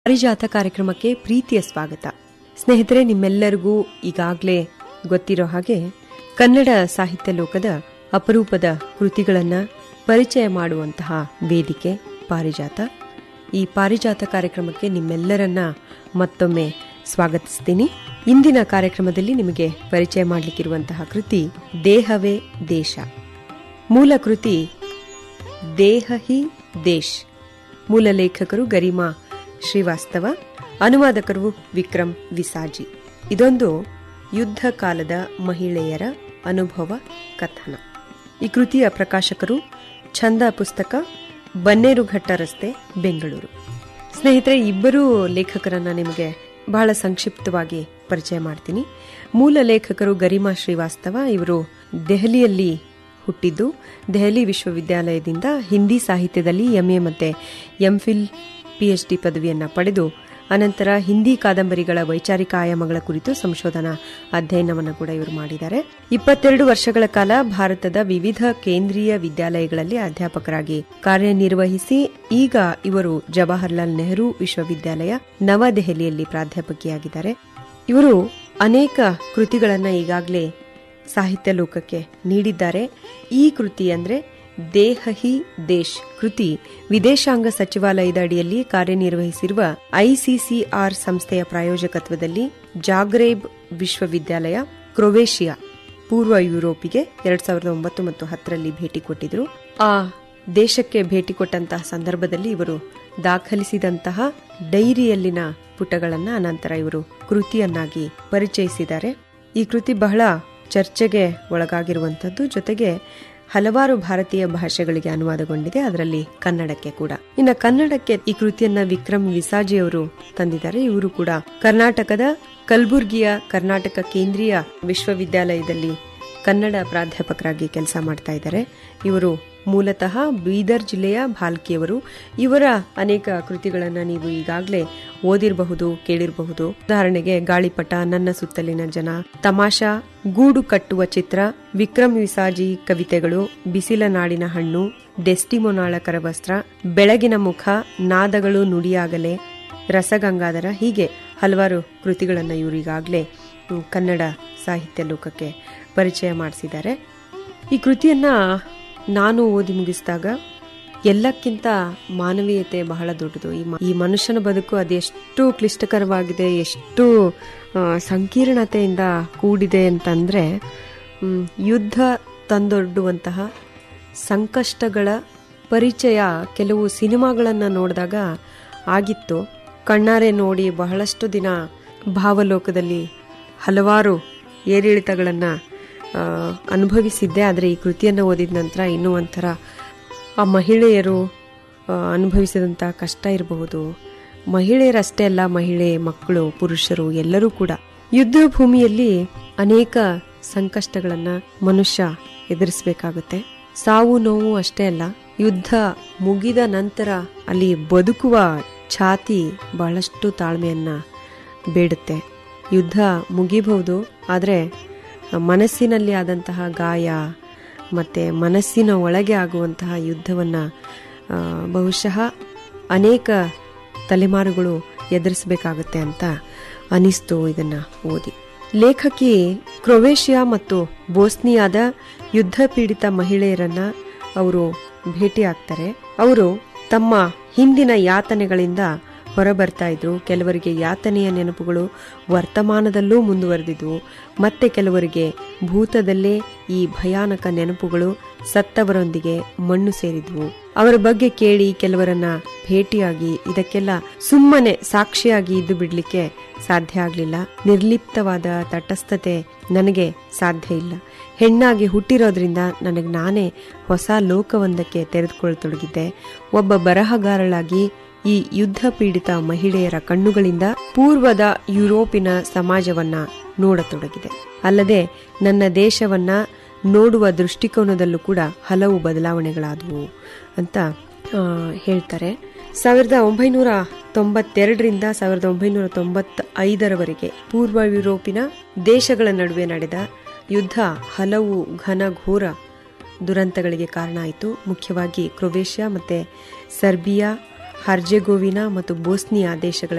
ಪಾರಿಜಾತ ಕಾರ್ಯಕ್ರಮಕ್ಕೆ ಪ್ರೀತಿಯ ಸ್ವಾಗತ ಸ್ನೇಹಿತರೆ ನಿಮ್ಮೆಲ್ಲರಿಗೂ ಈಗಾಗಲೇ ಗೊತ್ತಿರೋ ಹಾಗೆ ಕನ್ನಡ ಸಾಹಿತ್ಯ ಲೋಕದ ಅಪರೂಪದ ಕೃತಿಗಳನ್ನ ಪರಿಚಯ ಮಾಡುವಂತಹ ವೇದಿಕೆ ಪಾರಿಜಾತ ಈ ಪಾರಿಜಾತ ಕಾರ್ಯಕ್ರಮಕ್ಕೆ ನಿಮ್ಮೆಲ್ಲರನ್ನ ಮತ್ತೊಮ್ಮೆ ಸ್ವಾಗತಿಸ್ತೀನಿ ಇಂದಿನ ಕಾರ್ಯಕ್ರಮದಲ್ಲಿ ನಿಮಗೆ ಪರಿಚಯ ಮಾಡಲಿಕ್ಕಿರುವಂತಹ ಕೃತಿ ದೇಹವೇ ದೇಶ ಮೂಲ ಕೃತಿ ದೇಹ ಹಿ ದೇಶ್ ಮೂಲ ಲೇಖಕರು ಗರಿಮಾ ಶ್ರೀವಾಸ್ತವ ಅನುವಾದಕರು ವಿಕ್ರಮ್ ವಿಸಾಜಿ ಇದೊಂದು ಯುದ್ಧ ಕಾಲದ ಮಹಿಳೆಯರ ಅನುಭವ ಕಥನ ಈ ಕೃತಿಯ ಪ್ರಕಾಶಕರು ಛಂದ ಪುಸ್ತಕ ಬನ್ನೇರುಘಟ್ಟ ರಸ್ತೆ ಬೆಂಗಳೂರು ಸ್ನೇಹಿತರೆ ಇಬ್ಬರೂ ಲೇಖಕರನ್ನ ನಿಮಗೆ ಬಹಳ ಸಂಕ್ಷಿಪ್ತವಾಗಿ ಪರಿಚಯ ಮಾಡ್ತೀನಿ ಮೂಲ ಲೇಖಕರು ಗರಿಮಾ ಶ್ರೀವಾಸ್ತವ ಇವರು ದೆಹಲಿಯಲ್ಲಿ ಹುಟ್ಟಿದ್ದು ದೆಹಲಿ ವಿಶ್ವವಿದ್ಯಾಲಯದಿಂದ ಹಿಂದಿ ಸಾಹಿತ್ಯದಲ್ಲಿ ಎಂಎ ಮತ್ತೆ ಎಂಫಿಲ್ ಪಿಎಚ್ಡಿ ಪದವಿಯನ್ನ ಪಡೆದು ಅನಂತರ ಹಿಂದಿ ಕಾದಂಬರಿಗಳ ವೈಚಾರಿಕ ಆಯಾಮಗಳ ಕುರಿತು ಸಂಶೋಧನಾ ಅಧ್ಯಯನವನ್ನು ಕೂಡ ಇವರು ಮಾಡಿದ್ದಾರೆ ಇಪ್ಪತ್ತೆರಡು ವರ್ಷಗಳ ಕಾಲ ಭಾರತದ ವಿವಿಧ ಕೇಂದ್ರೀಯ ವಿದ್ಯಾಲಯಗಳಲ್ಲಿ ಅಧ್ಯಾಪಕರಾಗಿ ಕಾರ್ಯನಿರ್ವಹಿಸಿ ಈಗ ಇವರು ಜವಾಹರ್ಲಾಲ್ ನೆಹರು ವಿಶ್ವವಿದ್ಯಾಲಯ ನವದೆಹಲಿಯಲ್ಲಿ ಪ್ರಾಧ್ಯಾಪಕಿಯಾಗಿದ್ದಾರೆ ಇವರು ಅನೇಕ ಕೃತಿಗಳನ್ನ ಈಗಾಗಲೇ ಸಾಹಿತ್ಯ ಲೋಕಕ್ಕೆ ನೀಡಿದ್ದಾರೆ ಈ ಕೃತಿ ಅಂದ್ರೆ ದೇಹ ಹಿ ದೇಶ್ ಕೃತಿ ವಿದೇಶಾಂಗ ಸಚಿವಾಲಯದ ಅಡಿಯಲ್ಲಿ ಕಾರ್ಯನಿರ್ವಹಿಸಿರುವ ಐಸಿಸಿಆರ್ ಸಂಸ್ಥೆಯ ಪ್ರಾಯೋಜಕತ್ವದಲ್ಲಿ ಜಾಗ್ರೇಬ್ ವಿಶ್ವವಿದ್ಯಾಲಯ ಕ್ರೊವೇಷಿಯಾ ಪೂರ್ವ ಯುರೋಪಿಗೆ ಎರಡ್ ಸಾವಿರದ ಒಂಬತ್ತು ಮತ್ತು ಹತ್ತರಲ್ಲಿ ಭೇಟಿ ಕೊಟ್ಟಿದ್ರು ಆ ದೇಶಕ್ಕೆ ಭೇಟಿ ಕೊಟ್ಟಂತಹ ಸಂದರ್ಭದಲ್ಲಿ ಇವರು ದಾಖಲಿಸಿದಂತಹ ಡೈರಿಯಲ್ಲಿನ ಪುಟಗಳನ್ನ ಅನಂತರ ಇವರು ಕೃತಿಯನ್ನಾಗಿ ಪರಿಚಯಿಸಿದ್ದಾರೆ ಈ ಕೃತಿ ಬಹಳ ಚರ್ಚೆಗೆ ಒಳಗಾಗಿರುವಂತದ್ದು ಜೊತೆಗೆ ಹಲವಾರು ಭಾರತೀಯ ಭಾಷೆಗಳಿಗೆ ಅನುವಾದಗೊಂಡಿದೆ ಅದರಲ್ಲಿ ಕನ್ನಡಕ್ಕೆ ಕೂಡ ಇನ್ನು ಕನ್ನಡಕ್ಕೆ ಈ ಕೃತಿಯನ್ನ ವಿಕ್ರಮ್ ವಿಸಾಜಿ ಅವರು ತಂದಿದ್ದಾರೆ ಇವರು ಕೂಡ ಕರ್ನಾಟಕದ ಕಲಬುರ್ಗಿಯ ಕರ್ನಾಟಕ ಕೇಂದ್ರೀಯ ವಿಶ್ವವಿದ್ಯಾಲಯದಲ್ಲಿ ಕನ್ನಡ ಪ್ರಾಧ್ಯಾಪಕರಾಗಿ ಕೆಲಸ ಮಾಡ್ತಾ ಇದ್ದಾರೆ ಇವರು ಮೂಲತಃ ಬೀದರ್ ಜಿಲ್ಲೆಯ ಭಾಲ್ಕಿಯವರು ಇವರ ಅನೇಕ ಕೃತಿಗಳನ್ನು ನೀವು ಈಗಾಗಲೇ ಓದಿರಬಹುದು ಕೇಳಿರಬಹುದು ಉದಾಹರಣೆಗೆ ಗಾಳಿಪಟ ನನ್ನ ಸುತ್ತಲಿನ ಜನ ತಮಾಷಾ ಗೂಡು ಕಟ್ಟುವ ಚಿತ್ರ ವಿಕ್ರಮ್ ವಿಸಾಜಿ ಕವಿತೆಗಳು ಬಿಸಿಲ ನಾಡಿನ ಹಣ್ಣು ಡೆಸ್ಟಿಮೊನಾಳ ಕರವಸ್ತ್ರ ಬೆಳಗಿನ ಮುಖ ನಾದಗಳು ನುಡಿಯಾಗಲೇ ರಸಗಂಗಾಧರ ಹೀಗೆ ಹಲವಾರು ಕೃತಿಗಳನ್ನು ಇವರು ಈಗಾಗಲೇ ಕನ್ನಡ ಸಾಹಿತ್ಯ ಲೋಕಕ್ಕೆ ಪರಿಚಯ ಮಾಡಿಸಿದ್ದಾರೆ ಈ ಕೃತಿಯನ್ನ ನಾನು ಓದಿ ಮುಗಿಸಿದಾಗ ಎಲ್ಲಕ್ಕಿಂತ ಮಾನವೀಯತೆ ಬಹಳ ದೊಡ್ಡದು ಈ ಮ- ಈ ಮನುಷ್ಯನ ಬದುಕು ಅದೆಷ್ಟು ಕ್ಲಿಷ್ಟಕರವಾಗಿದೆ ಎಷ್ಟು ಆ, ಸಂಕೀರ್ಣತೆಯಿಂದ ಕೂಡಿದೆ ಅಂತಂದ್ರೆ ಮ್, ಯುದ್ಧ ತಂದೊಡ್ಡುವಂತಹ ಸಂಕಷ್ಟಗಳ ಪರಿಚಯ ಕೆಲವು ಸಿನಿಮಾಗಳನ್ನು ನೋಡಿದಾಗ ಆಗಿತ್ತು ಕಣ್ಣಾರೆ ನೋಡಿ ಬಹಳಷ್ಟು ದಿನ ಭಾವಲೋಕದಲ್ಲಿ ಹಲವಾರು ಏರಿಳಿತಗಳನ್ನು ಅನುಭವಿಸಿದ್ದೆ ಆದರೆ ಈ ಕೃತಿಯನ್ನು ಓದಿದ ನಂತರ ಇನ್ನೂ ಒಂಥರ ಆ ಮಹಿಳೆಯರು ಆ, ಅನುಭವಿಸಿದಂಥ ಕಷ್ಟ ಇರಬಹುದು ಮಹಿಳೆಯರಷ್ಟೇ ಅಲ್ಲ ಮಹಿಳೆ ಮಕ್ಕಳು ಪುರುಷರು ಎಲ್ಲರೂ ಕೂಡ ಯುದ್ಧ ಭೂಮಿಯಲ್ಲಿ ಅನೇಕ ಸಂಕಷ್ಟಗಳನ್ನ ಮನುಷ್ಯ ಎದುರಿಸಬೇಕಾಗುತ್ತೆ ಸಾವು ನೋವು ಅಷ್ಟೇ ಅಲ್ಲ ಯುದ್ಧ ಮುಗಿದ ನಂತರ ಅಲ್ಲಿ ಬದುಕುವ ಛಾತಿ ಬಹಳಷ್ಟು ತಾಳ್ಮೆಯನ್ನ ಬೇಡುತ್ತೆ ಯುದ್ಧ ಮುಗಿಬಹುದು ಆದರೆ ಮನಸ್ಸಿನಲ್ಲಿ ಆದಂತಹ ಗಾಯ ಮತ್ತೆ ಮನಸ್ಸಿನ ಒಳಗೆ ಆಗುವಂತಹ ಯುದ್ಧವನ್ನ ಆ, ಬಹುಶಃ ಅನೇಕ ತಲೆಮಾರುಗಳು ಎದುರಿಸಬೇಕಾಗುತ್ತೆ ಅಂತ ಅನಿಸ್ತು ಇದನ್ನ ಓದಿ ಲೇಖಕಿ ಕ್ರೊವೇಷಿಯಾ ಮತ್ತು ಬೋಸ್ನಿಯಾದ ಯುದ್ಧ ಪೀಡಿತ ಮಹಿಳೆಯರನ್ನ ಅವರು ಭೇಟಿಯಾಗ್ತಾರೆ ಅವರು ತಮ್ಮ ಹಿಂದಿನ ಯಾತನೆಗಳಿಂದ ಹೊರಬರ್ತಾ ಇದ್ರು ಕೆಲವರಿಗೆ ಯಾತನೆಯ ನೆನಪುಗಳು ವರ್ತಮಾನದಲ್ಲೂ ಮುಂದುವರೆದಿದ್ವು ಮತ್ತೆ ಕೆಲವರಿಗೆ ಭೂತದಲ್ಲೇ ಈ ಭಯಾನಕ ನೆನಪುಗಳು ಸತ್ತವರೊಂದಿಗೆ ಮಣ್ಣು ಸೇರಿದ್ವು ಅವರ ಬಗ್ಗೆ ಕೇಳಿ ಕೆಲವರನ್ನ ಭೇಟಿಯಾಗಿ ಇದಕ್ಕೆಲ್ಲ ಸುಮ್ಮನೆ ಸಾಕ್ಷಿಯಾಗಿ ಇದ್ದು ಬಿಡ್ಲಿಕ್ಕೆ ಸಾಧ್ಯ ಆಗ್ಲಿಲ್ಲ ನಿರ್ಲಿಪ್ತವಾದ ತಟಸ್ಥತೆ ನನಗೆ ಸಾಧ್ಯ ಇಲ್ಲ ಹೆಣ್ಣಾಗಿ ಹುಟ್ಟಿರೋದ್ರಿಂದ ನನಗೆ ನಾನೇ ಹೊಸ ಲೋಕವೊಂದಕ್ಕೆ ತೆರೆದುಕೊಳ್ಳತೊಡಗಿದ್ದೆ ಒಬ್ಬ ಬರಹಗಾರಳಾಗಿ ಈ ಯುದ್ಧ ಪೀಡಿತ ಮಹಿಳೆಯರ ಕಣ್ಣುಗಳಿಂದ ಪೂರ್ವದ ಯುರೋಪಿನ ಸಮಾಜವನ್ನ ನೋಡತೊಡಗಿದೆ ಅಲ್ಲದೆ ನನ್ನ ದೇಶವನ್ನ ನೋಡುವ ದೃಷ್ಟಿಕೋನದಲ್ಲೂ ಕೂಡ ಹಲವು ಬದಲಾವಣೆಗಳಾದವು ಅಂತ ಆ, ಹೇಳ್ತಾರೆ ಸಾವಿರದ ಒಂಬೈನೂರ ತೊಂಬತ್ತೆರಡರಿಂದ ಸಾವಿರದ ಒಂಬೈನೂರ ತೊಂಬತ್ತ ಐದರವರೆಗೆ ಪೂರ್ವ ಯುರೋಪಿನ ದೇಶಗಳ ನಡುವೆ ನಡೆದ ಯುದ್ಧ ಹಲವು ಘನಘೋರ ದುರಂತಗಳಿಗೆ ಕಾರಣ ಆಯಿತು ಮುಖ್ಯವಾಗಿ ಕ್ರೊವೇಷಿಯಾ ಮತ್ತೆ ಸರ್ಬಿಯಾ ಹರ್ಜೆಗೋವಿನಾ ಮತ್ತು ಬೋಸ್ನಿಯಾ ದೇಶಗಳ